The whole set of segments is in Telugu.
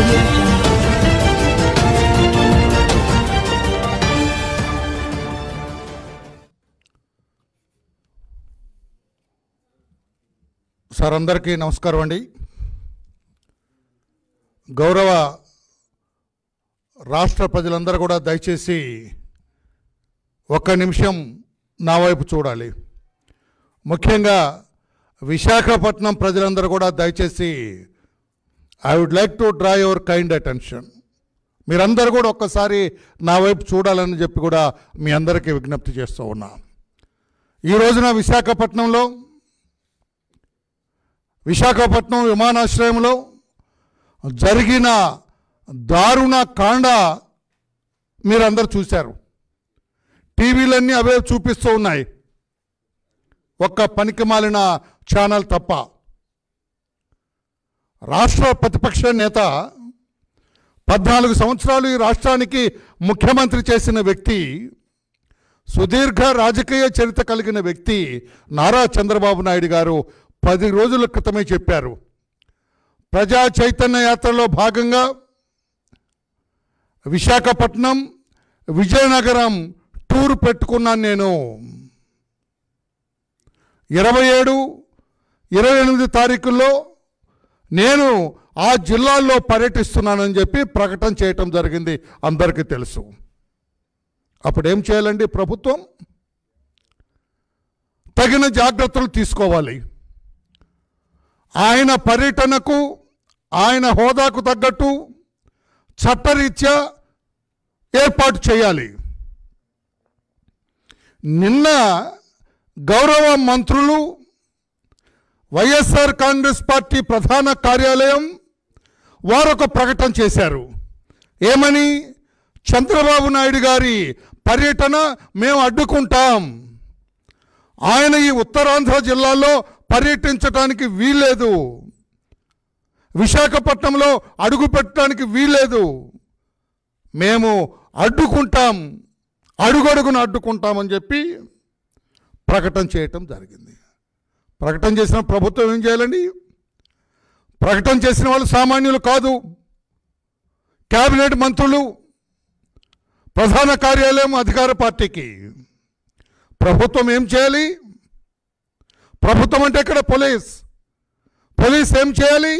audio jungle. సార్ అందరికీ నమస్కారం అండి గౌరవ రాష్ట్ర ప్రజలందరూ కూడా దయచేసి ఒక్క నిమిషం నా వైపు చూడాలి ముఖ్యంగా విశాఖపట్నం ప్రజలందరూ కూడా దయచేసి I would like to draw your kind attention మీరందరూ కూడా ఒక్కసారి నా వైపు చూడాలని చెప్పి కూడా మీ అందరికీ విజ్ఞప్తి చేస్తూ ఉన్నా ఈ రోజున విశాఖపట్నంలో విశాఖపట్నం విమానాశ్రయంలో జరిగిన దారుణ కాండ మీరందరూ చూశారు టీవీలన్నీ అవే చూపిస్తూ ఉన్నాయి ఒక్క పనికిమాలిన ఛానల్ తప్ప రాష్ట్ర ప్రతిపక్ష నేత పద్నాలుగు సంవత్సరాలు ఈ రాష్ట్రానికి ముఖ్యమంత్రి చేసిన వ్యక్తి సుదీర్ఘ రాజకీయ చరిత్ర కలిగిన వ్యక్తి నారా చంద్రబాబు నాయుడు గారు పది రోజుల క్రితమే చెప్పారు ప్రజా చైతన్య యాత్రలో భాగంగా విశాఖపట్నం విజయనగరం టూర్ పెట్టుకున్నాను నేను ఇరవై ఏడు ఇరవై ఎనిమిది తారీఖుల్లో నేను ఆ జిల్లాల్లో పర్యటిస్తున్నానని చెప్పి ప్రకటన చేయటం జరిగింది అందరికీ తెలుసు అప్పుడు ఏం చేయాలండి ప్రభుత్వం తగిన జాగ్రత్తలు తీసుకోవాలి ఆయన పర్యటనకు ఆయన హోదాకు తగ్గట్టు చట్టరీత్యా ఏర్పాటు చేయాలి నిన్న గౌరవ మంత్రులు వైఎస్ఆర్ కాంగ్రెస్ పార్టీ ప్రధాన కార్యాలయం వారొక ప్రకటన చేశారు ఏమని చంద్రబాబు నాయుడు గారి పర్యటన మేము అడ్డుకుంటాం ఆయన ఈ ఉత్తరాంధ్ర జిల్లాలో పర్యటించడానికి వీల్లేదు విశాఖపట్నంలో అడుగు పెట్టడానికి వీల్లేదు మేము అడ్డుకుంటాం అడుగడుగున అడ్డుకుంటామని చెప్పి ప్రకటన చేయటం జరిగింది ప్రకటన చేసిన ప్రభుత్వం ఏం చేయాలండి ప్రకటన చేసిన వాళ్ళు సామాన్యులు కాదు కేబినెట్ మంత్రులు ప్రధాన కార్యాలయం అధికార పార్టీకి ప్రభుత్వం ఏం చేయాలి ప్రభుత్వం అంటే ఇక్కడ పోలీస్ పోలీస్ ఏం చేయాలి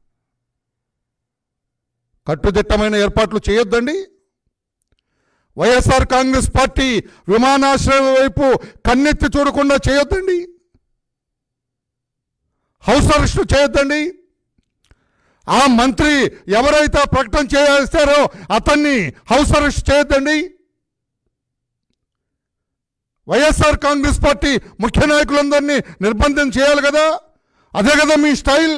కట్టుదిట్టమైన ఏర్పాట్లు చేయొద్దండి వైఎస్ఆర్ కాంగ్రెస్ పార్టీ విమానాశ్రయం వైపు కన్నెత్తి చూడకుండా చేయొద్దండి హౌస్ అరెస్ట్ చేయొద్దండి ఆ మంత్రి ఎవరైతే ఆ ప్రకటన చేస్తారో అతన్ని హౌస్ అరెస్ట్ చేయొద్దండి వైఎస్ఆర్ కాంగ్రెస్ పార్టీ ముఖ్య నాయకులందరినీ నిర్బంధం చేయాలి కదా అదే కదా మీ స్టైల్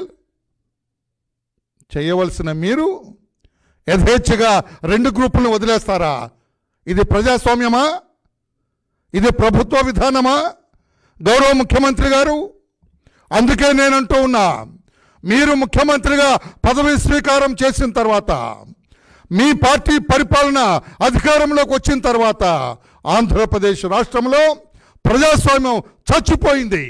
చేయవలసిన మీరు యథేచ్ఛగా రెండు గ్రూపులను వదిలేస్తారా ఇది ప్రజాస్వామ్యమా ఇది ప్రభుత్వ విధానమా గౌరవ ముఖ్యమంత్రి గారు అందుకే నేనంటూ ఉన్నా మీరు ముఖ్యమంత్రిగా పదవి స్వీకారం చేసిన తర్వాత మీ పార్టీ పరిపాలన అధికారంలోకి వచ్చిన తర్వాత ఆంధ్రప్రదేశ్ రాష్ట్రంలో ప్రజాస్వామ్యం చచ్చిపోయింది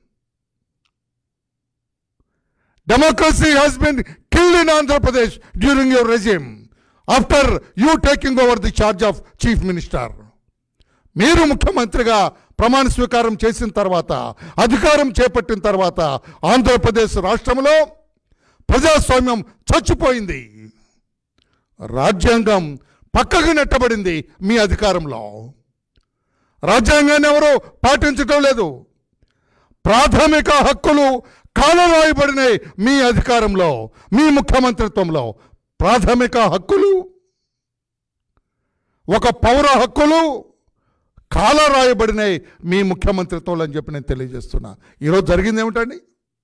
democracy has been killed in Andhra Pradesh during your regime after you taking over the charge of chief minister మీరు ముఖ్యమంత్రిగా ప్రమాణ స్వీకారం చేసిన తర్వాత అధికారం చేపట్టిన తర్వాత ఆంధ్రప్రదేశ్ రాష్ట్రంలో ప్రజాస్వామ్యం చచ్చిపోయింది రాజ్యాంగం పక్కకు నెట్టబడింది మీ అధికారంలో రాజ్యాంగాన్ని ఎవరు పాటించటం లేదు ప్రాథమిక హక్కులు కాలరాయబడినాయి మీ అధికారంలో మీ ముఖ్యమంత్రిత్వంలో ప్రాథమిక హక్కులు ఒక పౌర హక్కులు కాలరాయబడినాయి మీ ముఖ్యమంత్రిత్వంలో అని చెప్పి నేను తెలియజేస్తున్నా ఈరోజు జరిగింది ఏమిటండి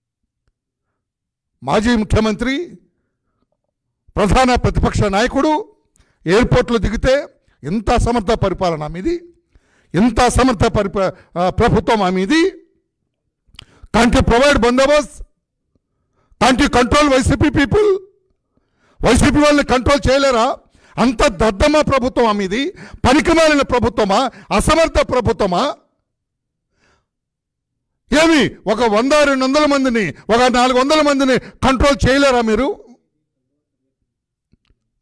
మాజీ ముఖ్యమంత్రి ప్రధాన ప్రతిపక్ష నాయకుడు ఎయిర్పోర్ట్లో దిగితే ఇంత అసమర్థ పరిపాలన మీది ఇంత అసమర్థ పరిప ఆ, ప్రభుత్వం ఆ మీది కాంట్ ప్రొవైడ్ బందోబస్త్ can't control YCP people YCP వాళ్ళని కంట్రోల్ చేయలేరా అంత దద్దమ్మ ప్రభుత్వం ఆ మీది పనికిమాలిన ప్రభుత్వమా అసమర్థ ప్రభుత్వమా ఏమి ఒక వంద రెండు వందల మందిని ఒక నాలుగు వందల మందిని కంట్రోల్ చేయలేరా మీరు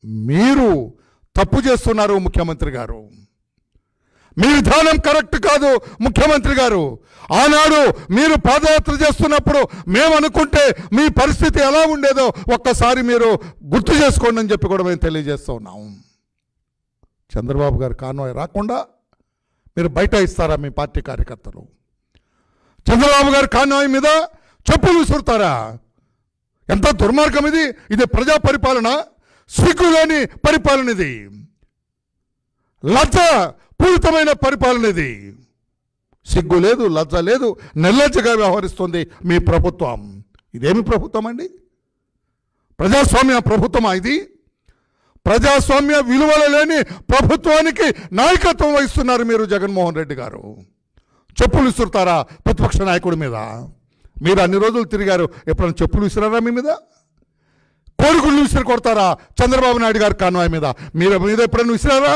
మీరు తప్పు చేస్తున్నారు ముఖ్యమంత్రి గారు మీ విధానం కరెక్ట్ కాదు ముఖ్యమంత్రి గారు ఆనాడు మీరు పాదయాత్ర చేస్తున్నప్పుడు మేము అనుకుంటే మీ పరిస్థితి ఎలా ఉండేదో ఒక్కసారి మీరు గుర్తు చేసుకోండి అని చెప్పి కూడా మేము తెలియజేస్తూ ఉన్నాం చంద్రబాబు గారు కాన్వాయ్ రాకుండా మీరు బయట ఇస్తారా మీ పార్టీ కార్యకర్తలు చంద్రబాబు గారు కాన్వాయ్ మీద చెప్పులు విసురుతారా ఎంత దుర్మార్గం ఇది ఇది ప్రజా పరిపాలన సిగ్గులేని పరిపాలన ఇది లజ్జ పూరితమైన పరిపాలన ఇది సిగ్గు లేదు లజ్జ లేదు నిర్లజ్జగా వ్యవహరిస్తుంది మీ ప్రభుత్వం ఇదేమి ప్రభుత్వం అండి ప్రజాస్వామ్య ప్రభుత్వమా ఇది ప్రజాస్వామ్య విలువలు లేని ప్రభుత్వానికి నాయకత్వం వహిస్తున్నారు మీరు జగన్మోహన్ రెడ్డి గారు చెప్పులు విసురుతారా ప్రతిపక్ష నాయకుడి మీద మీరు అన్ని రోజులు తిరిగారు ఎప్పుడైనా చెప్పులు విసిరారా మీ మీద కోడిగుళ్ళు విసిరి కొడతారా చంద్రబాబు నాయుడు గారి కాన్వాయ్ మీద మీరు మీద ఎప్పుడైనా విసిరారా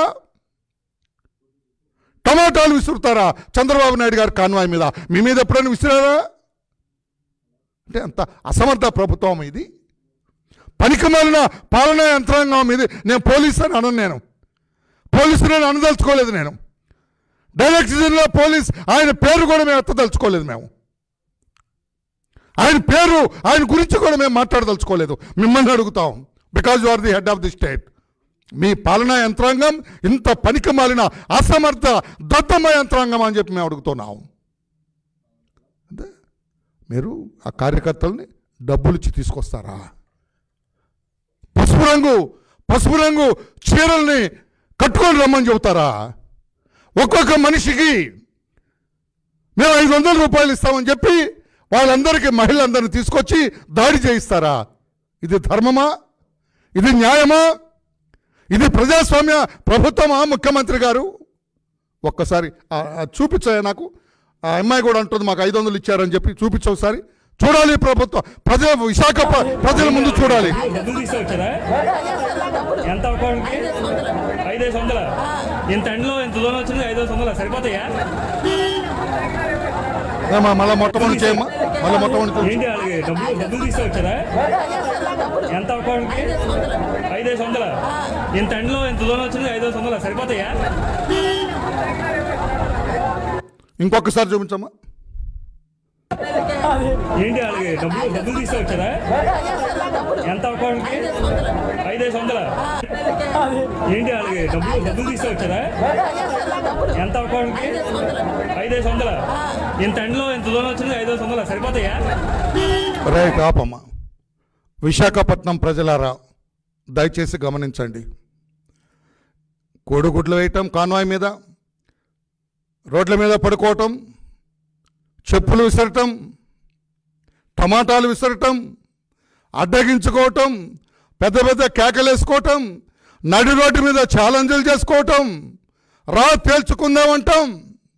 టమాటాలు విసురుతారా చంద్రబాబు నాయుడు గారి కాన్వాయ్ మీద మీ మీద ఎప్పుడైనా విసిరారా అంటే అంత అసమర్థ ప్రభుత్వం ఇది పనికిమాలిన పాలనా యంత్రాంగం ఇది నేను పోలీసు అని అనను నేను పోలీసులను అనదలుచుకోలేదు నేను డైరెక్ట్ జిల్లా పోలీస్ ఆయన పేరు కూడా మేము ఎత్తదలుచుకోలేదు మేము ఆయన పేరు ఆయన గురించి కూడా మేము మాట్లాడదలుచుకోలేదు మిమ్మల్ని అడుగుతాం because you are the head of the state మీ పాలనా యంత్రాంగం ఇంత పనికి మాలిన అసమర్థ దత్తమ యంత్రాంగం అని చెప్పి మేము అడుగుతున్నాం అంటే మీరు ఆ కార్యకర్తల్ని డబ్బులు ఇచ్చి తీసుకొస్తారా పసుపు రంగు పసుపు రంగు చీరల్ని కట్టుకొని రమ్మని చెబుతారా ఒక్కొక్క మనిషికి మేము ఐదు వందల రూపాయలు ఇస్తామని చెప్పి వాళ్ళందరికీ మహిళలందరినీ తీసుకొచ్చి దాడి చేయిస్తారా ఇది ధర్మమా ఇది న్యాయమా ఇది ప్రజాస్వామ్య ప్రభుత్వమా ముఖ్యమంత్రి గారు ఒక్కసారి ఆ- ఆ చూపించాయా నాకు ఆ అమ్మాయి కూడా అంటుంది మాకు ఐదు వందలు ఇచ్చారని చెప్పి చూపించు ఒకసారి చూడాలి ప్రభుత్వం ప్రజల విశాఖ ప్ర- ప్రజల ముందు చూడాలి డబ్బులు తీసుకొచ్చారా ఎంత అకౌంట్కి ఐదేసి వందల ఇంత ఎండలో ఇంత దూరం వచ్చింది ఐదేసి వందల సరిపోతాయా ఏమా మళ్ళీ మొట్టమొదటి చేయమ్మా మళ్ళీ మొట్టమొదటి చూపించు. ఏంటి వాళ్ళకి డబ్బులు డబ్బులు తీసుకొచ్చారా ఎంత అకౌంట్కి ఐదేసి వందల ఇంత ఎండలో ఇంత దూరం వచ్చింది ఐదేసి వందల సరిపోతాయా ఇంకొకసారి చూపించమ్మా ఏంటి వాళ్ళకి డబ్బులు డబ్బులు తీసుకొచ్చారా ఎంత అకౌంట్కి ఐదేసి వందల ఏంటి వాళ్ళకి డబ్బులు డబ్బులు తీసుకొచ్చారా ఎంత అకౌంట్కి ఐదేసి వందల ఇంత ఎండలో ఇంత దూరం వచ్చింది ఐదేసి వందల సరిపోతాయా రైట్ ఆపమ్మా విశాఖపట్నం ప్రజలారా దయచేసి గమనించండి కోడిగుడ్లు వేయటం కాన్వాయ్ మీద రోడ్ల మీద పడుకోవటం చెప్పులు విసరటం టమాటాలు విసరటం అడ్డగించుకోవటం పెద్ద పెద్ద కేకలేసుకోవటం నడి రోడ్డు మీద ఛాలెంజ్లు చేసుకోవటం రా తేల్చుకుందామంటాం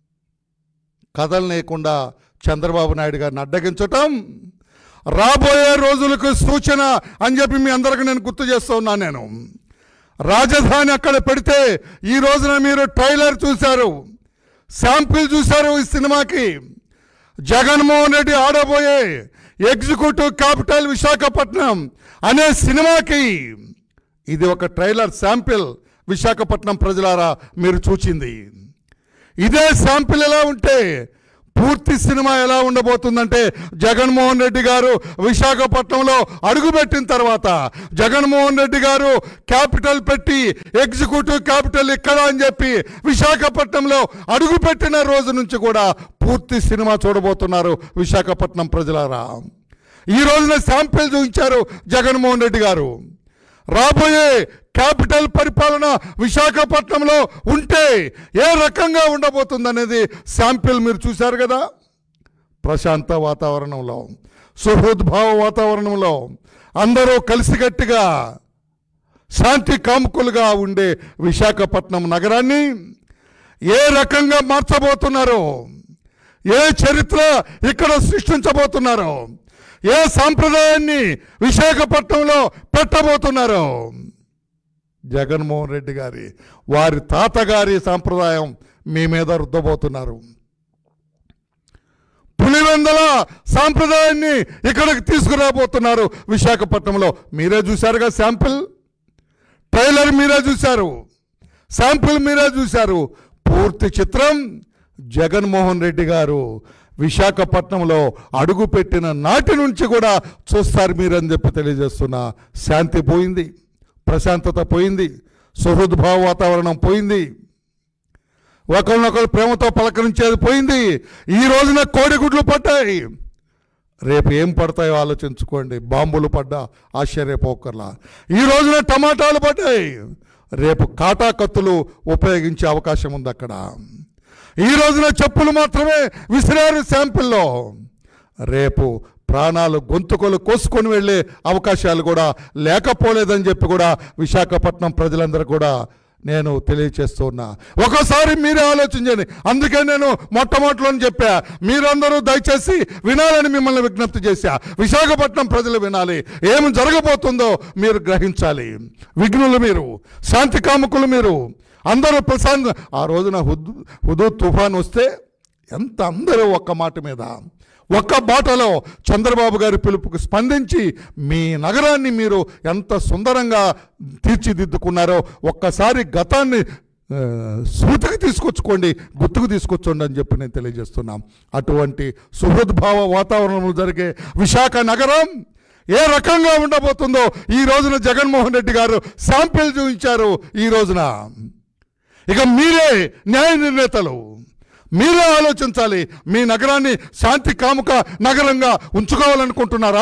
కథలనేయకుండా చంద్రబాబు నాయుడు గారిని అడ్డగించటం రాబోయే రోజులకు సూచన అని చెప్పి మీ అందరికీ నేను గుర్తు చేస్తూ ఉన్నాను నేను రాజధాని అక్కడ పెడితే ఈ రోజున మీరు ట్రైలర్ చూశారు శాంపిల్ చూశారు ఈ సినిమాకి జగన్మోహన్ రెడ్డి ఆడబోయే ఎగ్జిక్యూటివ్ క్యాపిటల్ విశాఖపట్నం అనే సినిమాకి ఇది ఒక ట్రైలర్ శాంపిల్ విశాఖపట్నం ప్రజలారా మీరు చూచింది ఇదే శాంపిల్ ఎలా ఉంటే పూర్తి సినిమా ఎలా ఉండబోతుందంటే జగన్మోహన్ రెడ్డి గారు విశాఖపట్నంలో అడుగుపెట్టిన తర్వాత జగన్మోహన్ రెడ్డి గారు క్యాపిటల్ పెట్టి ఎగ్జిక్యూటివ్ క్యాపిటల్ ఇక్కడ అని చెప్పి విశాఖపట్నంలో అడుగుపెట్టిన రోజు నుంచి కూడా పూర్తి సినిమా చూడబోతున్నారు విశాఖపట్నం ప్రజలారా ఈ రోజున శాంపిల్ చూపించారు జగన్మోహన్ రెడ్డి గారు రాబోయే క్యాపిటల్ పరిపాలన విశాఖపట్నంలో ఉంటే ఏ రకంగా ఉండబోతుందనేది శాంపిల్ మీరు చూశారు కదా ప్రశాంత వాతావరణంలో సుహృద్భావ వాతావరణంలో అందరూ కలిసికట్టుగా శాంతి కాముకులుగా ఉండే విశాఖపట్నం నగరాన్ని ఏ రకంగా మార్చబోతున్నారో ఏ చరిత్ర ఇక్కడ సృష్టించబోతున్నారో ఏ సాంప్రదాయాన్ని విశాఖపట్నంలో పెట్టబోతున్నారో జగన్మోహన్ రెడ్డి గారి వారి తాతగారి సాంప్రదాయం మీ మీద రుద్దబోతున్నారు పులివెందల సాంప్రదాయాన్ని ఇక్కడికి తీసుకురాబోతున్నారు విశాఖపట్నంలో మీరే చూశారుగా శాంపిల్ ట్రైలర్ మీరే చూశారు శాంపుల్ మీరే చూశారు పూర్తి చిత్రం జగన్మోహన్ రెడ్డి గారు విశాఖపట్నంలో అడుగుపెట్టిన నాటి నుంచి కూడా చూస్తారు మీరని చెప్పి తెలియజేస్తున్నా శాంతి పోయింది ప్రశాంతత పోయింది సుహృద్భావ వాతావరణం పోయింది ఒకరినొకరు ప్రేమతో పలకరించేది పోయింది ఈ రోజున కోడిగుడ్లు పడ్డాయి రేపు ఏం పడతాయో ఆలోచించుకోండి బాంబులు పడ్డా ఆశ్చర్యపోకర్లా ఈ రోజున టమాటాలు పడ్డాయి రేపు కాటా కత్తులు ఉపయోగించే అవకాశం ఉంది అక్కడ ఈ రోజున చెప్పులు మాత్రమే విసిరారు శాంపిల్లో రేపు ప్రాణాలు గొంతుకలు కోసుకొని వెళ్ళే అవకాశాలు కూడా లేకపోలేదని చెప్పి కూడా విశాఖపట్నం ప్రజలందరూ కూడా నేను తెలియచేస్తున్నా ఒకసారి మీరే ఆలోచించండి అందుకే నేను మొట్టమొదటిలో చెప్పా మీరందరూ దయచేసి వినాలని మిమ్మల్ని విజ్ఞప్తి చేశా విశాఖపట్నం ప్రజలు వినాలి ఏమి జరగబోతుందో మీరు గ్రహించాలి విఘ్నులు మీరు శాంతి కాముకులు మీరు అందరూ ప్రశాంత ఆ రోజున హుద్ హుదూ తుఫాన్ వస్తే ఎంత అందరూ ఒక్క మాట మీద ఒక్క బాటలో చంద్రబాబు గారి పిలుపుకు స్పందించి మీ నగరాన్ని మీరు ఎంత సుందరంగా తీర్చిదిద్దుకున్నారో ఒక్కసారి గతాన్ని ఆ, స్మృతికి తీసుకొచ్చుకోండి గుర్తుకు తీసుకొచ్చండి అని చెప్పి నేను తెలియజేస్తున్నాం అటువంటి సుహృద్భావ వాతావరణంలో జరిగే విశాఖ నగరం ఏ రకంగా ఉండబోతుందో ఈ రోజున జగన్మోహన్ రెడ్డి గారు శాంపిల్ చూపించారు ఈ రోజున ఇక మీరే న్యాయ నిర్ణేతలు మీరే ఆలోచించాలి మీ నగరాన్ని శాంతి కాముక నగరంగా ఉంచుకోవాలనుకుంటున్నారా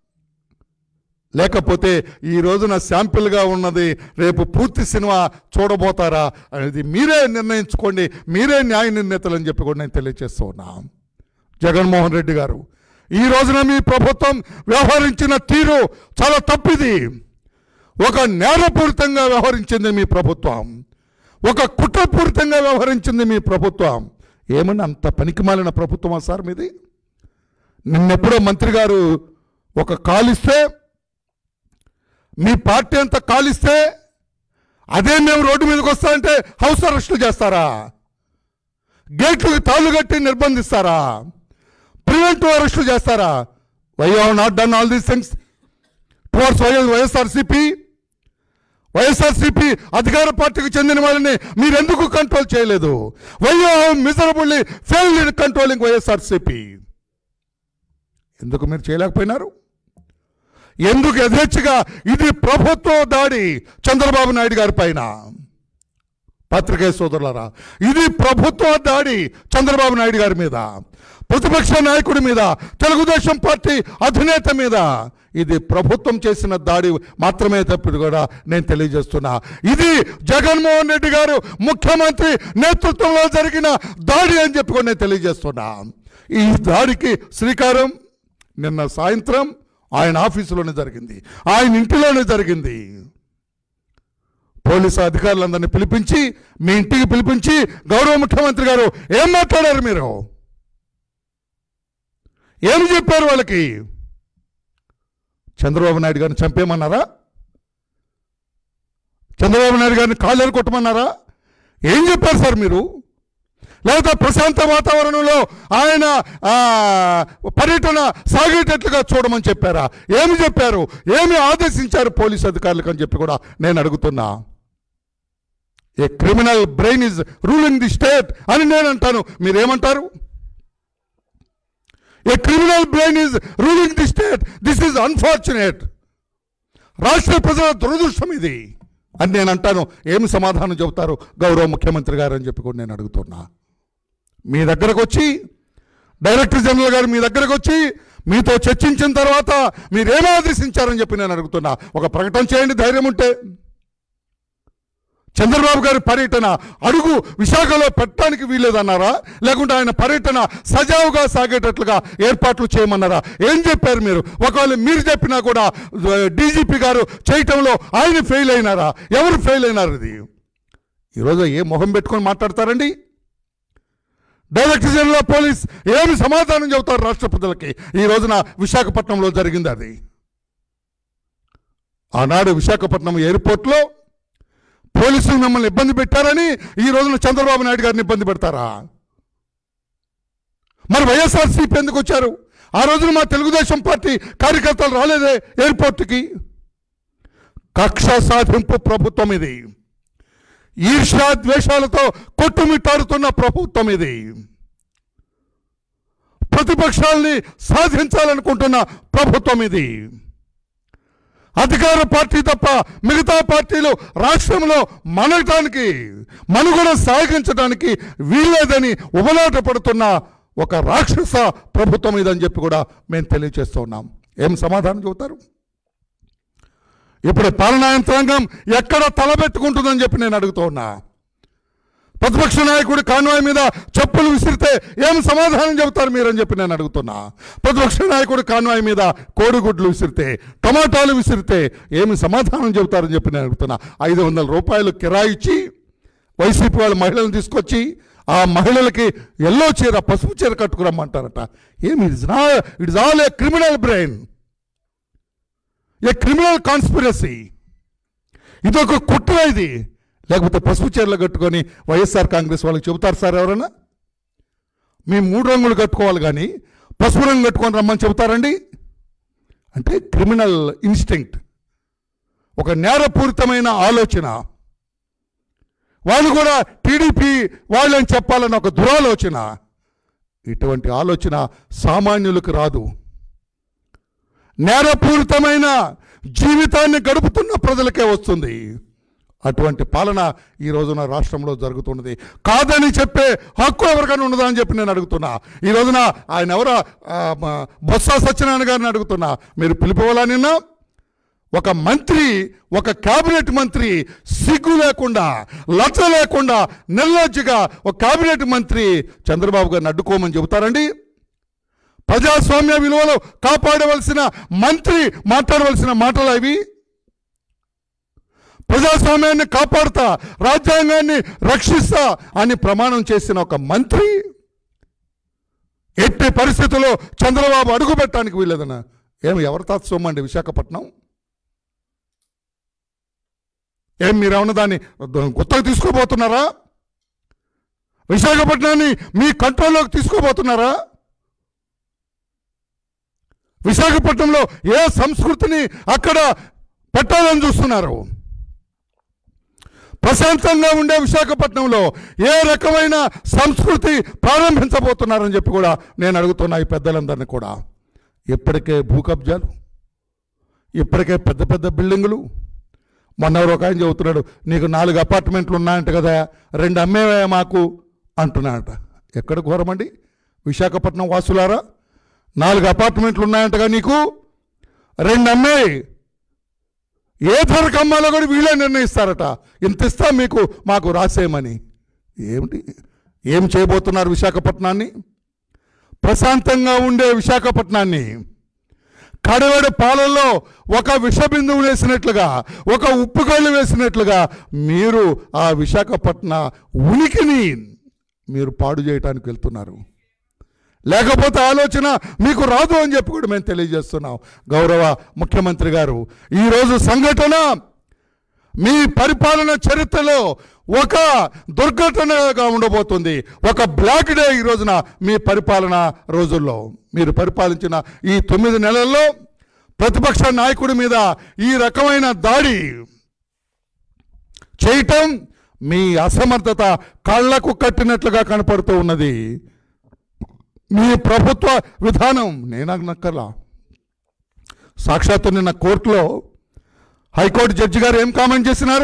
లేకపోతే ఈ రోజున శాంపిల్గా ఉన్నది రేపు పూర్తి సినిమా చూడబోతారా అనేది మీరే నిర్ణయించుకోండి మీరే న్యాయ నిర్ణేతలు అని చెప్పి కూడా నేను తెలియజేస్తూ ఉన్నా జగన్మోహన్ రెడ్డి గారు ఈ రోజున మీ ప్రభుత్వం వ్యవహరించిన తీరు చాలా తప్పిది ఒక నేరపూరితంగా వ్యవహరించింది మీ ప్రభుత్వం ఒక కుట్రపూరితంగా వ్యవహరించింది మీ ప్రభుత్వం ఏమన్నా అంత పనికిమాలిన ప్రభుత్వమా సార్ మీది నిన్నెప్పుడో మంత్రి గారు ఒక కాలిస్తే మీ పార్టీ అంతా కాలిస్తే అదే మేము రోడ్డు మీదకి వస్తా అంటే హౌస్ అరెస్టులు చేస్తారా గేట్లకు తాళ్ళు కట్టి నిర్బంధిస్తారా ప్రివెంటివ్ అరెస్టులు చేస్తారా why have not done all these things towards YSRCP YSRCP అధికార పార్టీకి చెందిన వాళ్ళని మీరు ఎందుకు కంట్రోల్ చేయలేదు why miserably fail in controlling YSRCP ఎందుకు మీరు చేయలేకపోయినారు ఎందుకు యథేచ్ఛగా ఇది ప్రభుత్వ దాడి చంద్రబాబు నాయుడు గారి పైన పత్రికేయ సోదరులారా ఇది ప్రభుత్వ దాడి చంద్రబాబు నాయుడు గారి మీద ప్రతిపక్ష నాయకుడి మీద తెలుగుదేశం పార్టీ అధినేత మీద ఇది ప్రభుత్వం చేసిన దాడి మాత్రమే తప్పిది కూడా నేను తెలియజేస్తున్నా ఇది జగన్మోహన్ రెడ్డి గారు ముఖ్యమంత్రి నేతృత్వంలో జరిగిన దాడి అని చెప్పి కూడా నేను తెలియజేస్తున్నా ఈ దాడికి శ్రీకారం నిన్న సాయంత్రం ఆయన ఆఫీసులోనే జరిగింది ఆయన ఇంటిలోనే జరిగింది పోలీసు అధికారులందరినీ పిలిపించి మీ ఇంటికి పిలిపించి గౌరవ ముఖ్యమంత్రి గారు ఏం మాట్లాడారు మీరు ఏం చెప్పారు వాళ్ళకి చంద్రబాబు నాయుడు గారిని చంపేయమన్నారా చంద్రబాబు నాయుడు గారిని కాళ్ళు కొట్టమన్నారా ఏం చెప్పారు సార్ మీరు లేదా ప్రశాంత వాతావరణంలో ఆయన ఆ, పర్యటన సాగేటట్లుగా చూడమని చెప్పారా ఏమి చెప్పారు ఏమి ఆదేశించారు పోలీస్ అధికారులకు అని చెప్పి కూడా నేను అడుగుతున్నా a criminal brain is ruling the state అని నేను అంటాను మీరేమంటారు a criminal brain is ruling the state this is unfortunate రాష్ట్ర ప్రజల దురదృష్టం ఇది అని నేను అంటాను ఏమి సమాధానం చెబుతారు గౌరవ ముఖ్యమంత్రి గారు అని చెప్పి కూడా నేను అడుగుతున్నా మీ దగ్గరకు వచ్చి డైరెక్టర్ జనరల్ గారు మీ దగ్గరకు వచ్చి మీతో చర్చించిన తర్వాత మీరేం ఆదేశించారని చెప్పి నేను అడుగుతున్నా ఒక ప్రకటన చేయండి ధైర్యం ఉంటే చంద్రబాబు గారి పర్యటన అడుగు విశాఖలో పెట్టడానికి వీలేదన్నారా లేకుంటే ఆయన పర్యటన సజావుగా సాగేటట్లుగా ఏర్పాట్లు చేయమన్నారా ఏం చెప్పారు మీరు ఒకవేళ మీరు చెప్పినా కూడా డీజీపీ గారు చేయటంలో ఆయన ఫెయిల్ అయినారా ఎవరు ఫెయిల్ అయినారు ఇది ఈరోజు ఏ మొహం పెట్టుకొని మాట్లాడతారండి డైరెక్టర్ జనరల్ ఆఫ్ పోలీస్ ఏమి సమాధానం చెబుతారు రాష్ట్ర ప్రజలకి ఈ రోజున విశాఖపట్నంలో జరిగింది అది ఆనాడు విశాఖపట్నం ఎయిర్పోర్ట్లో పోలీసులు మిమ్మల్ని ఇబ్బంది పెట్టారని ఈ రోజున చంద్రబాబు నాయుడు గారిని ఇబ్బంది పెడతారా మరి వైఎస్ఆర్సీపీ ఎందుకు వచ్చారు ఆ రోజున మా తెలుగుదేశం పార్టీ కార్యకర్తలు రాలేదే ఎయిర్పోర్ట్కి కక్ష సాధింపు ప్రభుత్వం ఇది ఈర్ష్యా ద్వేషాలతో కొట్టుమిట్టాడుతున్న ప్రభుత్వం ఇది ప్రతిపక్షాల్ని సాధించాలనుకుంటున్న ప్రభుత్వం ఇది అధికార పార్టీ తప్ప మిగతా పార్టీలు రాష్ట్రంలో మనటానికి మనుగడ సాగించడానికి వీల్లేదని ఉబలాట పడుతున్న ఒక రాక్షస ప్రభుత్వం ఇదని చెప్పి కూడా మేము తెలియజేస్తున్నాం ఏం సమాధానం చెబుతారు ఇప్పుడు పాలనా యంత్రాంగం ఎక్కడ తలబెట్టుకుంటుందని చెప్పి నేను అడుగుతూ ఉన్నా ప్రతిపక్ష నాయకుడు కాన్వాయ్ మీద చెప్పులు విసిరితే ఏం సమాధానం చెబుతారు మీరని చెప్పి నేను అడుగుతున్నా ప్రతిపక్ష నాయకుడు కాన్వాయ్ మీద కోడిగుడ్లు విసిరితే టమాటాలు విసిరితే ఏమి సమాధానం చెబుతారని చెప్పి నేను అడుగుతున్నా ఐదు వందల రూపాయలు కిరాయిచ్చి వైసీపీ వాళ్ళ మహిళలను తీసుకొచ్చి ఆ మహిళలకి ఎల్లో చీర పసుపు చీర కట్టుకురమ్మంటారట ఏమి ఇట్స్ నా it's all a criminal brain a criminal conspiracy ఇది ఒక కుట్ర ఇది లేకపోతే పసుపు చీరలు కట్టుకొని వైఎస్ఆర్ కాంగ్రెస్ వాళ్ళకి చెబుతారు సార్ ఎవరైనా మీ మూడు రంగులు కట్టుకోవాలి కానీ పసుపు రంగు కట్టుకొని రమ్మని చెబుతారండి అంటే క్రిమినల్ ఇన్స్టింక్ట్ ఒక నేరపూరితమైన ఆలోచన వాళ్ళు కూడా టీడీపీ వాళ్ళని చెప్పాలని ఒక దురాలోచన ఇటువంటి ఆలోచన సామాన్యులకు రాదు నేరపూరితమైన జీవితాన్ని గడుపుతున్న ప్రజలకే వస్తుంది అటువంటి పాలన ఈ రోజున రాష్ట్రంలో జరుగుతున్నది కాదని చెప్పే హక్కు ఎవరికైనా ఉన్నదా అని చెప్పి నేను అడుగుతున్నా ఈ రోజున ఆయన ఎవరో ఆ, మ, బొత్స సత్యనారాయణ గారిని అడుగుతున్నా మీరు పిలిపివ్వాలా నిన్న ఒక మంత్రి ఒక కేబినెట్ మంత్రి సిగ్గు లేకుండా లచ్చ లేకుండా నిర్లజ్జగా ఒక కేబినెట్ మంత్రి చంద్రబాబు గారిని అడ్డుకోమని చెబుతారండి ప్రజాస్వామ్య విలువలు కాపాడవలసిన మంత్రి మాట్లాడవలసిన మాటలు అవి ప్రజాస్వామ్యాన్ని కాపాడుతా రాజ్యాంగాన్ని రక్షిస్తా అని ప్రమాణం చేసిన ఒక మంత్రి ఎట్టి పరిస్థితుల్లో చంద్రబాబు అడుగు పెట్టడానికి వీల్లేదన్న ఏమి ఎవరి తాత సొమ్మండి విశాఖపట్నం ఏం మీరేమన్నా దాన్ని గుత్తకు తీసుకోబోతున్నారా విశాఖపట్నాన్ని మీ కంట్రోల్లోకి తీసుకోబోతున్నారా విశాఖపట్నంలో ఏ సంస్కృతిని అక్కడ పెట్టాలని చూస్తున్నారు ప్రశాంతంగా ఉండే విశాఖపట్నంలో ఏ రకమైన సంస్కృతి ప్రారంభించబోతున్నారని చెప్పి కూడా నేను అడుగుతున్నా ఈ పెద్దలందరినీ కూడా ఇప్పటికే భూ కబ్జాలు ఇప్పటికే పెద్ద పెద్ద బిల్డింగులు మొన్న ఎవరు ఒక ఆయన చెబుతున్నాడు నీకు నాలుగు అపార్ట్మెంట్లు ఉన్నాయంట కదా రెండు అమ్మేవా మాకు అంటున్నాడట ఎక్కడ ఘోరమండి విశాఖపట్నం వాసులారా నాలుగు అపార్ట్మెంట్లు ఉన్నాయంటగా నీకు రెండు అమ్మాయి ఏ ధరకు అమ్మాలో కూడా వీళ్ళే నిర్ణయిస్తారట ఇంత ఇస్తా మీకు మాకు రాసేయమని ఏమిటి ఏం చేయబోతున్నారు విశాఖపట్నాన్ని ప్రశాంతంగా ఉండే విశాఖపట్నాన్ని కడవడ పాలల్లో ఒక విషబిందువు వేసినట్లుగా ఒక ఉప్పుగళ్ళు వేసినట్లుగా మీరు ఆ విశాఖపట్న ఉనికిని మీరు పాడు చేయటానికి వెళ్తున్నారు లేకపోతే ఆలోచన మీకు రాదు అని చెప్పి కూడా మేము తెలియజేస్తున్నాం గౌరవ ముఖ్యమంత్రి గారు ఈరోజు సంఘటన మీ పరిపాలన చరిత్రలో ఒక దుర్ఘటనగా ఉండబోతుంది ఒక బ్లాక్ డే ఈ రోజున మీ పరిపాలన రోజుల్లో మీరు పరిపాలించిన ఈ తొమ్మిది నెలల్లో ప్రతిపక్ష నాయకుడి మీద ఈ రకమైన దాడి చేయటం మీ అసమర్థత కళ్ళకు కట్టినట్లుగా కనపడుతూ ఉన్నది మీ ప్రభుత్వ విధానం నేను నక్కర్లా సాక్షాత్తు నిన్న కోర్టులో హైకోర్టు జడ్జి గారు ఏం కామెంట్ చేసినారు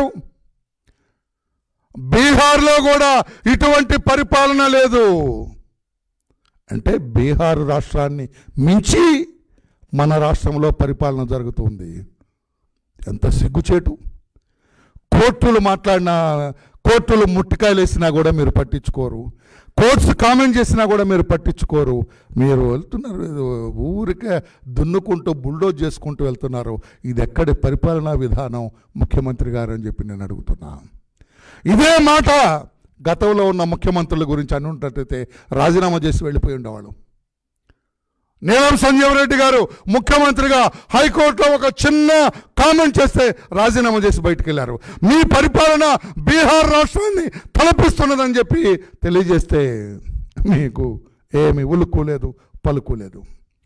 బీహార్లో కూడా ఇటువంటి పరిపాలన లేదు అంటే బీహార్ రాష్ట్రాన్ని మించి మన రాష్ట్రంలో పరిపాలన జరుగుతుంది ఎంత సిగ్గుచేటు కోర్టులు మాట్లాడిన కోర్టులు ముట్టికాయలు వేసినా కూడా మీరు పట్టించుకోరు కోర్ట్స్ కామెంట్ చేసినా కూడా మీరు పట్టించుకోరు మీరు వెళ్తున్నారు ఏదో ఊరికే దున్నుకుంటూ బుల్డోజ్ చేసుకుంటూ వెళ్తున్నారు ఇది ఎక్కడి పరిపాలనా విధానం ముఖ్యమంత్రి గారు అని చెప్పి నేను అడుగుతున్నా ఇదే మాట గతంలో ఉన్న ముఖ్యమంత్రుల గురించి అనుంటట్టయితే రాజీనామా చేసి వెళ్ళిపోయి ఉండేవాళ్ళు నీలం సంజీవ్ రెడ్డి గారు ముఖ్యమంత్రిగా హైకోర్టులో ఒక చిన్న కామెంట్ చేస్తే రాజీనామా చేసి బయటికి వెళ్ళారు మీ పరిపాలన బీహార్ రాష్ట్రాన్ని తలపిస్తున్నదని చెప్పి తెలియజేస్తే మీకు ఏమి ఉలుక్కు లేదు పలుకు లేదు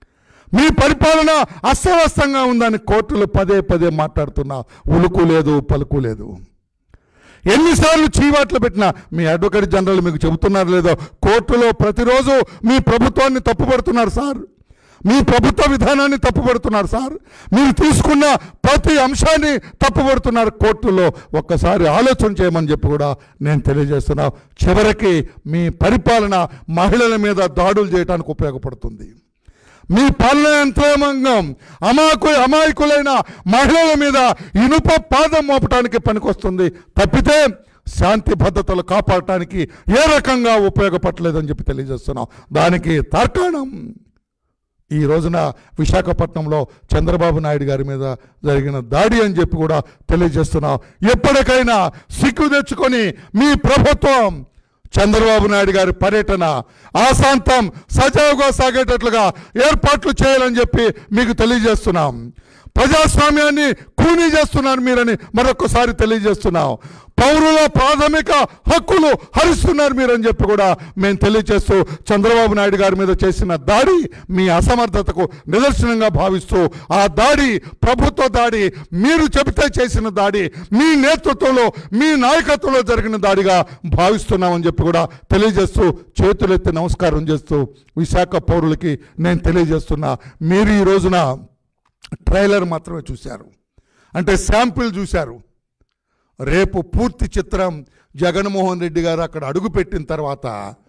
మీ పరిపాలన అస్తవ్యస్తంగా ఉందని కోర్టులు పదే పదే మాట్లాడుతున్నా ఉలుకు లేదు పలుకు లేదు ఎన్నిసార్లు చీవాట్లు పెట్టినా మీ అడ్వకేట్ జనరల్ మీకు చెబుతున్నారు లేదో కోర్టులో ప్రతిరోజు మీ ప్రభుత్వాన్ని తప్పుపడుతున్నారు సార్ మీ ప్రభుత్వ విధానాన్ని తప్పుపడుతున్నారు సార్ మీరు తీసుకున్న ప్రతి అంశాన్ని తప్పుపడుతున్నారు కోర్టులో ఒక్కసారి ఆలోచన చేయమని చెప్పి కూడా నేను తెలియజేస్తున్నా చివరికి మీ పరిపాలన మహిళల మీద దాడులు చేయడానికి ఉపయోగపడుతుంది మీ పాలన యంత్రాంగం అమాయకు అమాయకులైన మహిళల మీద ఇనుప పాదం మోపటానికి పనికొస్తుంది తప్పితే శాంతి భద్రతలు కాపాడటానికి ఏ రకంగా ఉపయోగపడలేదని చెప్పి తెలియజేస్తున్నాం దానికి తార్కాణం ఈ రోజున విశాఖపట్నంలో చంద్రబాబు నాయుడు గారి మీద జరిగిన దాడి అని చెప్పి కూడా తెలియజేస్తున్నాం ఎప్పటికైనా సిగ్గు తెచ్చుకొని మీ ప్రభుత్వం చంద్రబాబు నాయుడు గారి పర్యటన ఆశాంతం సజావుగా సాగేటట్లుగా ఏర్పాట్లు చేయాలని చెప్పి మీకు తెలియజేస్తున్నాం ప్రజాస్వామ్యాన్ని కూనీ చేస్తున్నారు మీరని మరొకసారి తెలియజేస్తున్నాం పౌరుల ప్రాథమిక హక్కులు హరిస్తున్నారు మీరని చెప్పి కూడా మేము తెలియజేస్తూ చంద్రబాబు నాయుడు గారి మీద చేసిన దాడి మీ అసమర్థతకు నిదర్శనంగా భావిస్తూ ఆ దాడి ప్రభుత్వ దాడి మీరు చెబితే చేసిన దాడి మీ నేతృత్వంలో మీ నాయకత్వంలో జరిగిన దాడిగా భావిస్తున్నామని చెప్పి కూడా తెలియజేస్తూ చేతులెత్తి నమస్కారం చేస్తూ విశాఖ పౌరులకి నేను తెలియజేస్తున్నా మీరు ఈ రోజున ట్రైలర్ మాత్రమే చూశారు అంటే శాంపిల్ చూశారు రేపు పూర్తి చిత్రం జగన్మోహన్ రెడ్డి గారు అక్కడ అడుగుపెట్టిన తర్వాత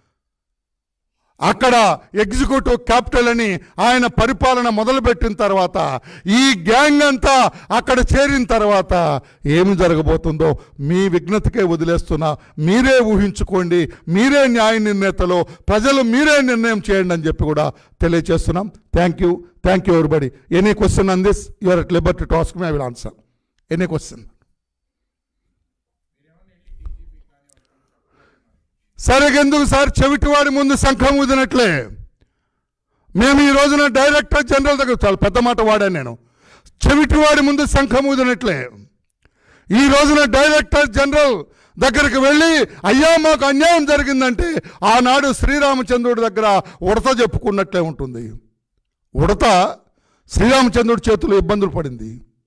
అక్కడ ఎగ్జిక్యూటివ్ క్యాపిటల్ అని ఆయన పరిపాలన మొదలుపెట్టిన తర్వాత ఈ గ్యాంగ్ అంతా అక్కడ చేరిన తర్వాత ఏమి జరగబోతుందో మీ విఘ్నతకే వదిలేస్తున్నా మీరే ఊహించుకోండి మీరే న్యాయ నిర్ణేతలు ప్రజలు మీరే నిర్ణయం చేయండి అని చెప్పి కూడా తెలియజేస్తున్నాం thank you thank you everybody any question on this you are at liberty to ask me I will answer any question సరిగెందుకు సార్ చెవిటివాడి ముందు శంఖం ఊదినట్లే మేము ఈ రోజున డైరెక్టర్ జనరల్ దగ్గర చాలా పెద్ద మాట వాడాను నేను చెవిటివాడి ముందు శంఖం ఊదినట్లే ఈ రోజున డైరెక్టర్ జనరల్ దగ్గరికి వెళ్ళి అయ్యా మాకు అన్యాయం జరిగిందంటే ఆనాడు శ్రీరామచంద్రుడి దగ్గర ఉడత చెప్పుకున్నట్లే ఉంటుంది ఉడత శ్రీరామచంద్రుడి చేతిలో ఇబ్బందులు పడింది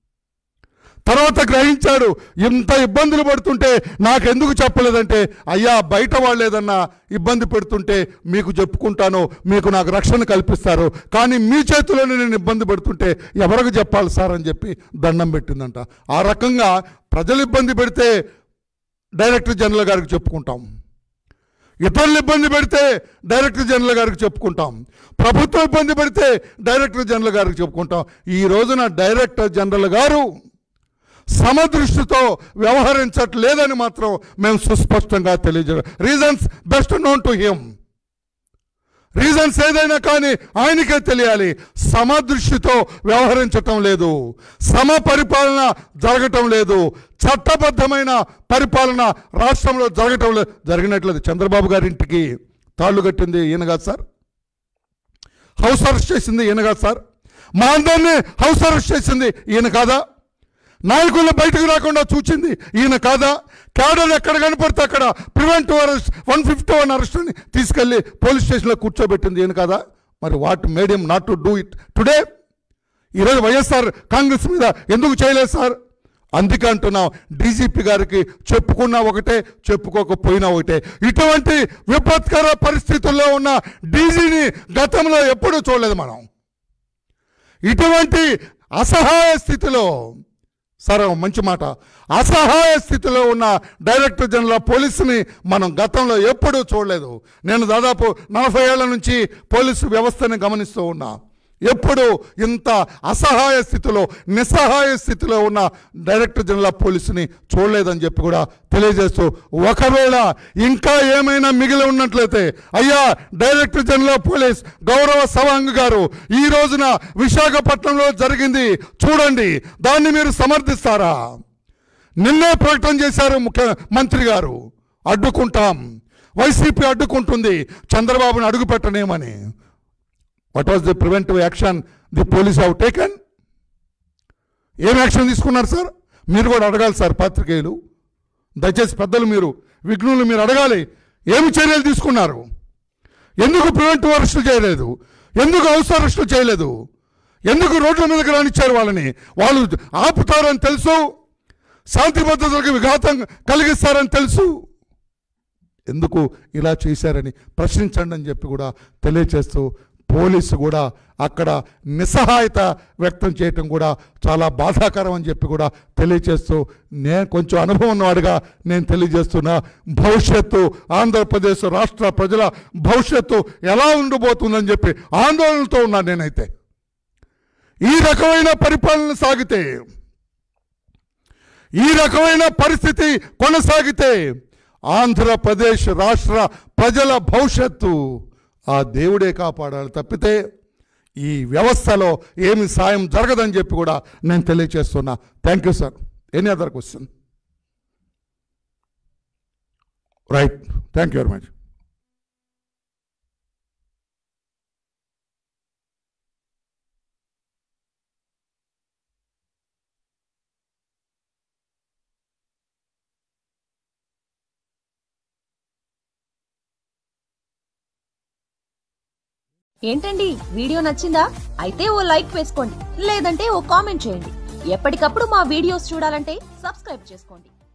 తర్వాత గ్రహించాడు ఇంత ఇబ్బందులు పడుతుంటే నాకెందుకు చెప్పలేదంటే అయ్యా బయట వాళ్ళు ఏదన్నా ఇబ్బంది పెడుతుంటే మీకు చెప్పుకుంటాను మీకు నాకు రక్షణ కల్పిస్తారు కానీ మీ చేతిలోనే నేను ఇబ్బంది పెడుతుంటే ఎవరికి చెప్పాలి సార్ అని చెప్పి దండం పెట్టిందంట ఆ రకంగా ప్రజలు ఇబ్బంది పెడితే డైరెక్టర్ జనరల్ గారికి చెప్పుకుంటాం ఇతరులు ఇబ్బంది పెడితే డైరెక్టర్ జనరల్ గారికి చెప్పుకుంటాం ప్రభుత్వం ఇబ్బంది పెడితే డైరెక్టర్ జనరల్ గారికి చెప్పుకుంటాం ఈ రోజున డైరెక్టర్ జనరల్ గారు సమదృష్టితో వ్యవహరించట్లేదని మాత్రం మేము సుస్పష్టంగా తెలియజే reasons best known to him reasons ఏదైనా కానీ ఆయనకే తెలియాలి సమదృష్టితో వ్యవహరించటం లేదు సమ పరిపాలన జరగటం లేదు చట్టబద్ధమైన పరిపాలన రాష్ట్రంలో జరగటం లేదు జరిగినట్లేదు చంద్రబాబు గారింటికి తాళ్ళు కట్టింది ఈయన కాదు సార్ హౌస్ అరెస్ట్ చేసింది ఈయన కాదు సార్ మా అందరినీ హౌస్ అరెస్ట్ చేసింది ఈయన కాదా నాయకులు బయటకు రాకుండా చూచింది ఈయన కాదా క్యాడర్ ఎక్కడ కనపడితే అక్కడ preventive arrest one fifty one arrest అని తీసుకెళ్లి పోలీస్ స్టేషన్లో కూర్చోబెట్టింది ఈయన కాదా మరి what made him not to do it today ఈరోజు వైఎస్ఆర్ కాంగ్రెస్ మీద ఎందుకు చేయలేదు సార్ అందుకే అంటున్నాం డీజీపీ గారికి చెప్పుకున్నా ఒకటే చెప్పుకోకపోయినా ఒకటే ఇటువంటి విపత్కర పరిస్థితుల్లో ఉన్న డీజీని గతంలో ఎప్పుడూ చూడలేదు మనం ఇటువంటి అసహాయ స్థితిలో సరే మంచి మాట అసహాయ స్థితిలో ఉన్న డైరెక్టర్ జనరల్ ఆఫ్ పోలీసుని మనం గతంలో ఎప్పుడూ చూడలేదు నేను దాదాపు నలభై ఏళ్ల నుంచి పోలీసు వ్యవస్థని గమనిస్తూ ఉన్నా ఎప్పుడు ఇంత అసహాయ స్థితిలో నిస్సహాయ స్థితిలో ఉన్న డైరెక్టర్ జనరల్ ఆఫ్ పోలీసుని చూడలేదని చెప్పి కూడా తెలియజేస్తూ ఒకవేళ ఇంకా ఏమైనా మిగిలి ఉన్నట్లయితే అయ్యా డైరెక్టర్ జనరల్ ఆఫ్ పోలీస్ గౌరవ సవాంగ్ గారు ఈ రోజున విశాఖపట్నంలో జరిగింది చూడండి దాన్ని మీరు సమర్థిస్తారా నిన్నే ప్రకటన చేశారు ముఖ్య మంత్రి గారు అడ్డుకుంటాం వైసీపీ అడ్డుకుంటుంది చంద్రబాబుని అడుగు పెట్టనేమని what was the preventive action the police have taken ఏం యాక్షన్ తీసుకున్నారు సార్ మీరు కూడా అడగాలి సార్ పాత్రికేయులు దయచేసి పెద్దలు మీరు విఘ్నులు మీరు అడగాలి ఏమి చర్యలు తీసుకున్నారు ఎందుకు ప్రివెంటివ్ అరెస్టులు చేయలేదు ఎందుకు హౌస్ అరెస్టులు చేయలేదు ఎందుకు రోడ్ల మీదకి రానిచ్చారు వాళ్ళని వాళ్ళు ఆపుతారని తెలుసు శాంతి భద్రతలకు విఘాతం కలిగిస్తారని తెలుసు ఎందుకు ఇలా చేశారని ప్రశ్నించండి అని చెప్పి కూడా తెలియచేస్తూ పోలీసు కూడా అక్కడ నిస్సహాయత వ్యక్తం చేయటం కూడా చాలా బాధాకరం అని చెప్పి కూడా తెలియచేస్తూ నేను కొంచెం అనుభవం ఉన్నవాడిగా నేను తెలియజేస్తున్నా భవిష్యత్తు ఆంధ్రప్రదేశ్ రాష్ట్ర ప్రజల భవిష్యత్తు ఎలా ఉండబోతుందని చెప్పి ఆందోళనతో ఉన్నాను నేనైతే ఈ రకమైన పరిపాలన సాగితే ఈ రకమైన పరిస్థితి కొనసాగితే ఆంధ్రప్రదేశ్ రాష్ట్ర ప్రజల భవిష్యత్తు ఆ దేవుడే కాపాడాలి తప్పితే ఈ వ్యవస్థలో ఏమి సాయం జరగదని చెప్పి కూడా నేను తెలియచేస్తున్నా thank you sir any other question right thank you very much ఏంటండి వీడియో నచ్చిందా అయితే ఓ లైక్ వేసుకోండి లేదంటే ఓ కామెంట్ చేయండి ఎప్పటికప్పుడు మా వీడియోస్ చూడాలంటే సబ్స్క్రైబ్ చేసుకోండి